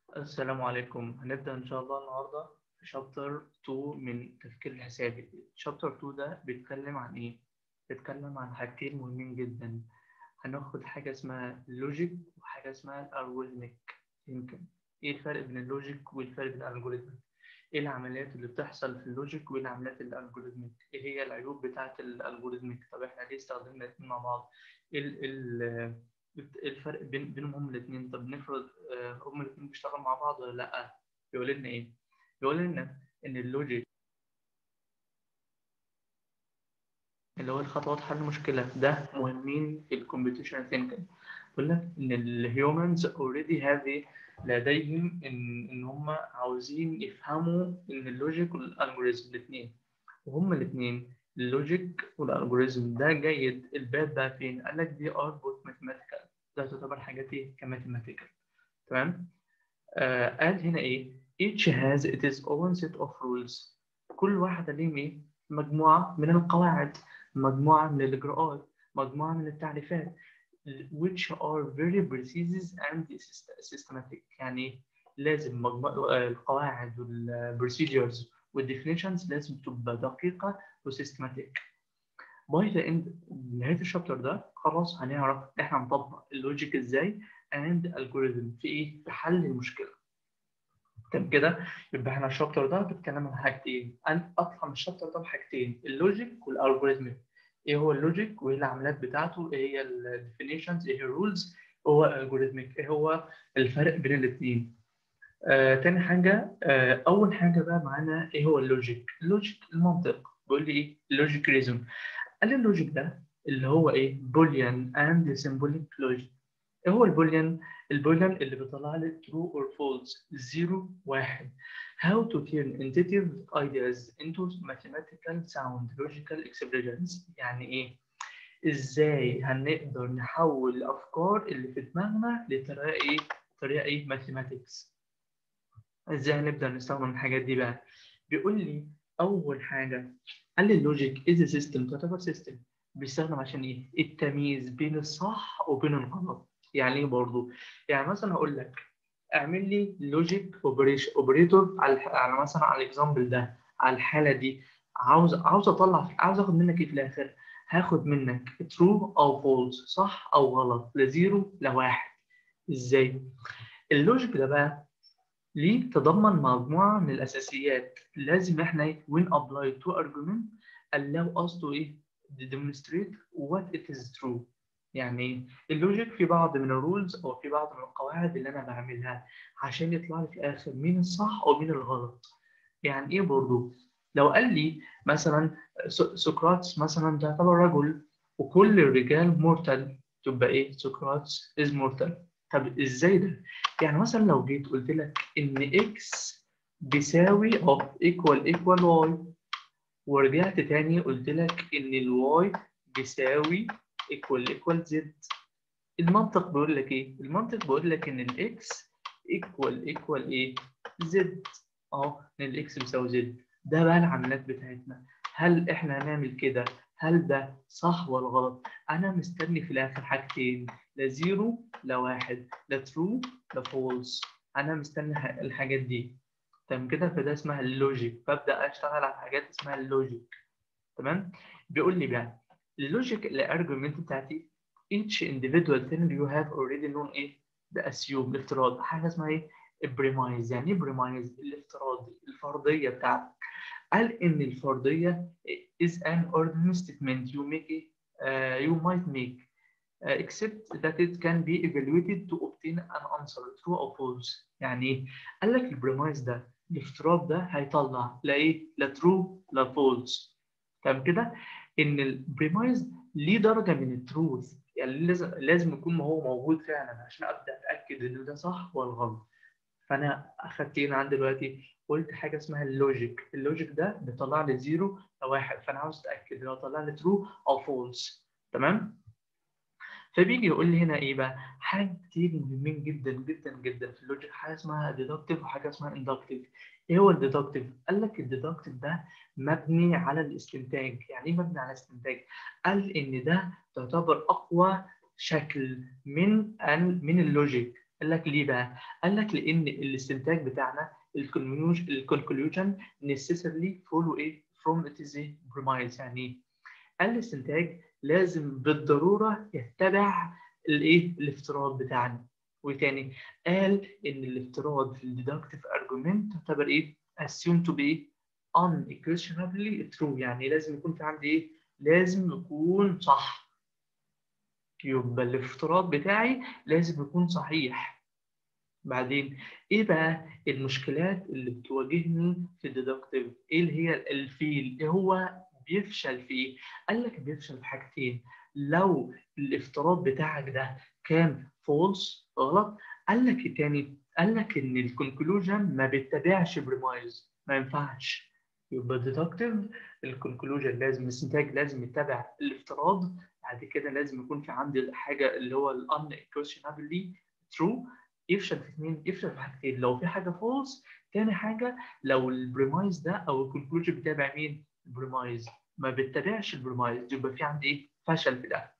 السلام عليكم هنبدأ إن شاء الله النهاردة في شابتر 2 من التفكير الحسابي شابتر 2 ده بيتكلم عن إيه؟ بيتكلم عن حاجتين مهمين جدا هناخد حاجة اسمها اللوجيك وحاجة اسمها الألجوريثميك يمكن إيه الفرق بين اللوجيك والفرق بين الألجوريثميك؟ إيه العمليات اللي بتحصل في اللوجيك وإيه العمليات الألجوريثميك؟ إيه هي العيوب بتاعة الألجوريثميك؟ طب إحنا ليه استخدمنا الاتنين مع بعض؟ إيه ال ال الفرق بين بينهم هم الاثنين طب نفرض هم الاثنين بيشتغلوا مع بعض ولا لا بيقول لنا ايه بيقول لنا ان اللوجيك اللي هو الخطوات حل المشكله ده مهمين في الكمبيوتيشن ثينكينج بيقول لك ان الهيومنز اوريدي هاف لديهم ان ان هم عاوزين يفهموا ان اللوجيك والالجوريزم الاثنين وهم الاثنين اللوجيك والالجوريزم ده جيد الباد بقى فين؟ قال لك دي ار بوت ماثيماتيكال ده تعتبر حاجات ايه؟ كماثيماتيكال تمام؟ آه قال هنا ايه؟ each has its own set of rules كل واحدة ليهم ايه؟ مجموعة من القواعد مجموعة من الإجراءات مجموعة من التعريفات which are very precise and systematic يعني لازم مجموعة القواعد والبروسيجرز والديفينيشنز لازم تبقى دقيقة وسيستماتيك باي ذا اند نهاية الشابتر ده خلاص هنعرف احنا نطبق اللوجيك ازاي اند الجوريزم في ايه؟ في حل المشكلة تمام كده يبقى احنا الشابتر ده بيتكلم عن حاجتين انا اطلع من الشابتر ده بحاجتين اللوجيك والالجوريزم ايه هو اللوجيك وايه العمليات بتاعته ايه هي الديفينيشنز ايه هي الرولز هو الالجوريزميك ايه هو الفرق بين الاثنين آه، تاني حاجة آه، أول حاجة بقى معانا إيه هو اللوجيك؟ اللوجيك المنطق بيقول لي إيه؟ اللوجيك ريزون قال لي اللوجيك ده اللي هو إيه؟ بوليان أند سيمبوليك لوجيك إيه هو البوليان؟ البوليان اللي بيطلع لي true or false زيرو واحد how to turn intuitive ideas into mathematical sound logical expressions يعني إيه؟ إزاي هنقدر نحول الأفكار اللي في دماغنا لطريقة إيه؟ طريقة إيه؟ mathematics ازاي هنبدا نستخدم الحاجات دي بقى بيقول لي اول حاجه قال لي اللوجيك از سيستم تعتبر سيستم بيستخدم عشان ايه التمييز بين الصح وبين الغلط يعني ايه برضه يعني مثلا هقول لك اعمل لي لوجيك اوبريشن اوبريتور على على مثلا على الاكزامبل ده على الحاله دي عاوز عاوز اطلع عاوز اخد منك ايه في الاخر هاخد منك ترو او فولس صح او غلط لا زيرو لا واحد ازاي اللوجيك ده بقى ليه تضمن مجموعة من الأساسيات لازم إحنا when apply to argument allow us to إيه demonstrate what it is true يعني اللوجيك في بعض من الرولز أو في بعض من القواعد اللي أنا بعملها عشان يطلع لي في الآخر مين الصح ومين الغلط يعني إيه برضو لو قال لي مثلا سقراطس مثلا تعتبر رجل وكل الرجال مورتال تبقى إيه سقراطس is mortal طب ازاي ده؟ يعني مثلا لو جيت قلت لك ان اكس بيساوي اوف ايكوال ايكوال واي ورجعت تاني قلت لك ان الواي بيساوي ايكوال ايكوال زد المنطق بيقول لك ايه؟ المنطق بيقول لك ان الاكس ايكوال ايكوال ايه؟ زد اه ان الاكس بيساوي زد ده بقى العمليات بتاعتنا هل احنا هنعمل كده؟ هل ده صح ولا غلط؟ انا مستني في الاخر حاجتين لا زيرو لا واحد لا ترو لا فولس انا مستني الحاجات دي تمام كده فده اسمها اللوجيك ببدا اشتغل على حاجات اسمها اللوجيك تمام بيقول لي بقى اللوجيك الارجيومنت بتاعتي each individual thing you have already known ايه ده assume الافتراض حاجه اسمها ايه البريمايز يعني ايه بريمايز الافتراض الفرضيه بتاعتك قال ان الفرضيه is an ordinary statement you make it, uh, you might make Uh, except that it can be evaluated to obtain an answer true or false يعني ايه؟ قال لك البريمايز ده الافتراض ده هيطلع لا ايه؟ لا true لا false تمام كده؟ ان البريمايز ليه درجه من التروث يعني لازم لازم يكون ما هو موجود فعلا عشان ابدا اتاكد ان ده صح ولا غلط فانا اخدت هنا عندي دلوقتي قلت حاجه اسمها اللوجيك اللوجيك ده بيطلع لي زيرو او واحد فانا عاوز اتاكد لو طلع لي ترو او فولس تمام فبيجي يقول لي هنا ايه بقى حاجه كتير مهمين جدا جدا جدا في اللوجيك حاجه اسمها ديدكتيف وحاجه اسمها اندكتيف ايه هو الديدكتيف قال لك الديدكتيف ده مبني على الاستنتاج يعني ايه مبني على الاستنتاج قال ان ده تعتبر اقوى شكل من من اللوجيك قال لك ليه بقى؟ قال لك لان الاستنتاج بتاعنا الكونكلوجن necessarily follow ايه؟ from it is a premise يعني ايه؟ قال الاستنتاج لازم بالضروره يتبع الايه؟ الافتراض بتاعنا وتاني قال ان الافتراض في الديدكتيف ارجيومنت تعتبر ايه؟ assumed to be unquestionably true يعني لازم يكون في عندي ايه؟ لازم يكون صح يبقى الافتراض بتاعي لازم يكون صحيح بعدين ايه بقى المشكلات اللي بتواجهني في الديدكتيف ايه اللي هي الفيل ايه هو بيفشل في ايه قال لك بيفشل في حاجتين لو الافتراض بتاعك ده كان فولس غلط قال لك إيه تاني قال لك ان الكونكلوجن ما بيتبعش بريمايز ما ينفعش يبقى الديدكتيف الكونكلوجن لازم الاستنتاج لازم يتبع الافتراض بعد كده لازم يكون في عندي حاجه اللي هو الان questionably true يفشل في اثنين يفشل في حاجتين لو في حاجه فولس تاني حاجه لو البريمايز ده او الكونكلوجن بيتابع مين؟ البريمايز ما بيتبعش البريمايز يبقى في عندي ايه؟ فشل في ده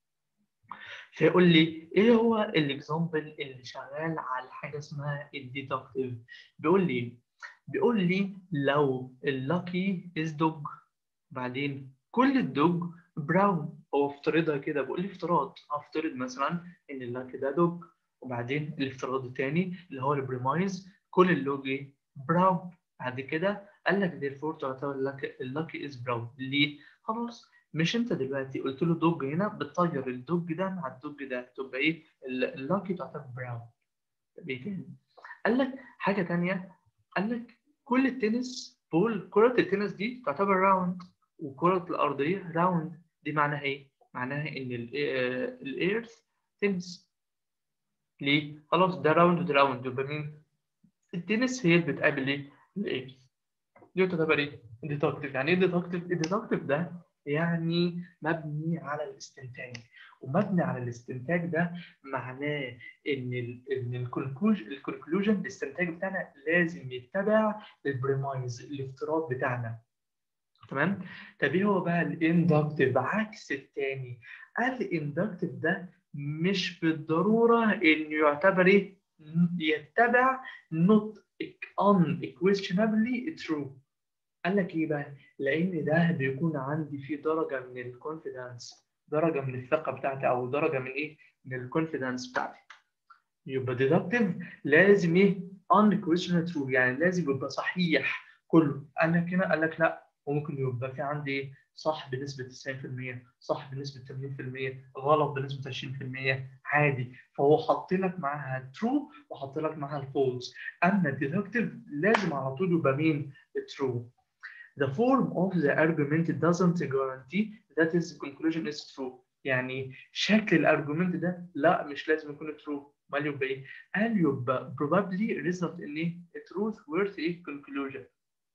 فيقول لي ايه هو الاكزامبل اللي شغال على حاجه اسمها الديدكتيف بيقول لي بيقول لي لو اللاكي از دوج بعدين كل الدوج براون هو افترضها كده بقول لي افتراض افترض مثلا ان اللاكي ده دوج وبعدين الافتراض الثاني اللي هو البريمايز كل اللوج براون بعد كده قال لك therefore تعتبر اللاكي از براون ليه؟ خلاص مش انت دلوقتي قلت له دوج هنا بتطير الدوج ده مع الدوج ده تبقى ايه؟ اللاكي تعتبر براون طب ايه تاني؟ قال لك حاجه ثانيه قال لك كل التنس بول كره التنس دي تعتبر راوند وكره الارضيه راوند دي معناها ايه؟ معناها ان الايرث تنس ليه؟ خلاص ده راوند وده راوند يبقى مين؟ التنس هي اللي بتقابل ايه؟ الايرث دي تعتبر ايه؟ ديدكتيف يعني ايه ديدكتيف؟ الديدكتيف ده يعني مبني على الاستنتاج ومبني على الاستنتاج ده معناه ان ال ان الكونكلوجن الاستنتاج بتاعنا لازم يتبع البريمايز الافتراض بتاعنا تمام طب ايه هو بقى الاندكتيف عكس الثاني قال الاندكتيف ده مش بالضروره انه يعتبر ايه يتبع not unquestionably true قال لك ايه بقى لان ده بيكون عندي فيه درجه من الكونفيدنس درجه من الثقه بتاعتي او درجه من ايه من الكونفيدنس بتاعتي يبقى ديدكتيف لازم ايه unquestionably true يعني لازم يبقى صحيح كله قال لك هنا قال لك لا وممكن يبقى في عندي ايه صح بنسبة 90% صح بنسبة 80% غلط بنسبة 20% عادي فهو حط لك معاها true وحط لك معاها الفولس أما الديدكتيف لازم على طول يبقى مين true The form of the argument doesn't guarantee that its conclusion is true يعني شكل الارجيومنت ده لا مش لازم يكون true امال يبقى ايه؟ قال يبقى probably result in ايه؟ truth worth a conclusion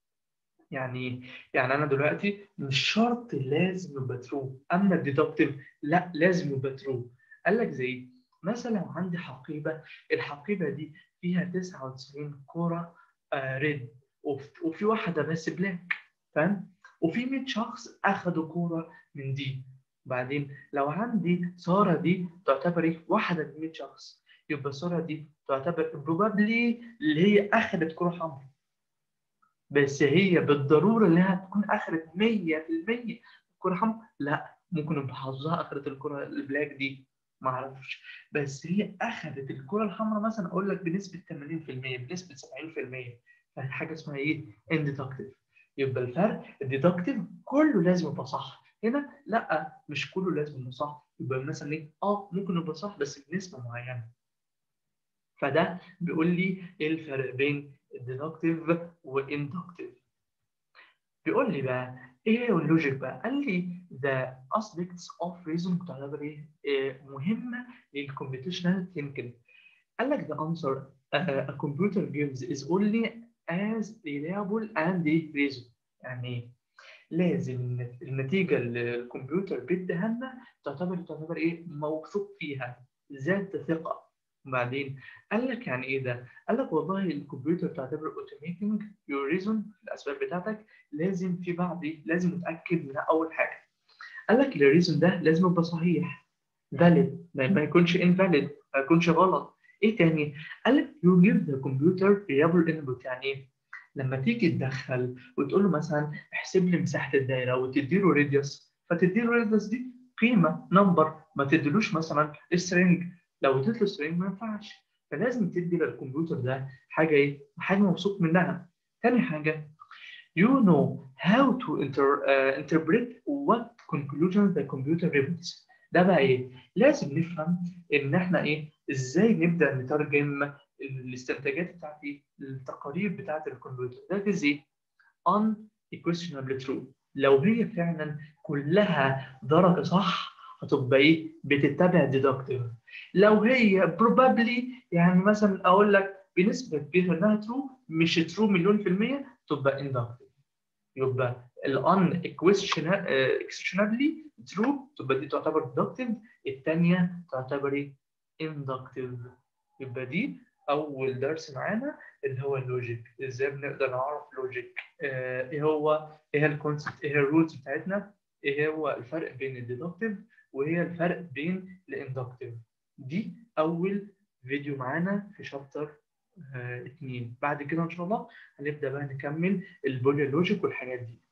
يعني يعني انا دلوقتي مش شرط لازم يبقى ترو اما الديدكتيف لا لازم يبقى ترو قال لك زي مثلا عندي حقيبه الحقيبه دي فيها 99 كوره آه ريد وفي واحده بس بلاك فاهم وفي 100 شخص اخذوا كوره من دي بعدين لو عندي ساره دي تعتبر ايه واحده من 100 شخص يبقى ساره دي تعتبر بروبابلي اللي هي اخذت كوره حمراء بس هي بالضروره انها تكون اخذت 100% الكره حمراء لا ممكن يبقى حظها اخذت الكره البلاك دي ما اعرفش بس هي اخذت الكره الحمراء مثلا اقول لك بنسبه 80% بنسبه 70% فهي حاجه اسمها ايه؟ انديدكتيف يبقى الفرق الديدكتيف كله لازم يبقى صح هنا لا مش كله لازم يبقى صح يبقى مثلا ايه؟ اه ممكن يبقى صح بس بنسبه معينه فده بيقول لي ايه الفرق بين الديدكتيف واندكتيف بيقول لي بقى ايه هو اللوجيك بقى قال لي the aspects of reason تعتبر ايه مهمه للكمبيوتيشنال ثينكينج قال لك the answer uh, a computer gives is only as reliable and reason يعني لازم النتيجه اللي الكمبيوتر بيديها لنا تعتبر تعتبر ايه موثوق فيها ذات ثقه وبعدين قال لك يعني ايه ده؟ قال لك والله الكمبيوتر تعتبر اوتوميتنج يور ريزون الاسباب بتاعتك لازم في بعض لازم نتاكد منها اول حاجه. قال لك الريزون ده لازم يبقى صحيح فاليد ما يكونش انفاليد ما يكونش غلط ايه تاني؟ قال لك you give the computer variable input يعني ايه؟ لما تيجي تدخل وتقول له مثلا احسب لي مساحه الدايره وتدي له راديوس فتدي له راديوس دي قيمه نمبر ما تديلوش مثلا string لو اديت له string ما ينفعش فلازم تدي للكمبيوتر ده حاجه ايه؟ حاجه موثوق منها. تاني حاجه you know how to inter, uh, interpret what conclusions the computer reports. ده بقى ايه؟ لازم نفهم ان احنا ايه؟ ازاي نبدا نترجم الاستنتاجات بتاعت ايه؟ التقارير بتاعت الكمبيوتر. ده is ايه؟ unquestionably true. لو هي فعلا كلها درجه صح هتبقى ايه؟ بتتبع deductive. لو هي probably يعني مثلا اقول لك بنسبه كبيره انها true مش true مليون في الميه تبقى inductive. يبقى ال unquestionably true تبقى دي تعتبر deductive الثانيه تعتبر inductive يبقى دي اول درس معانا اللي هو اللوجيك ازاي بنقدر نعرف لوجيك آه ايه هو ايه الكونسبت ايه الرولز بتاعتنا ايه هو الفرق بين الديدكتيف وايه الفرق بين الاندكتيف دي اول فيديو معانا في شابتر اثنين بعد كده ان شاء الله هنبدا بقى نكمل البوليا لوجيك والحاجات دي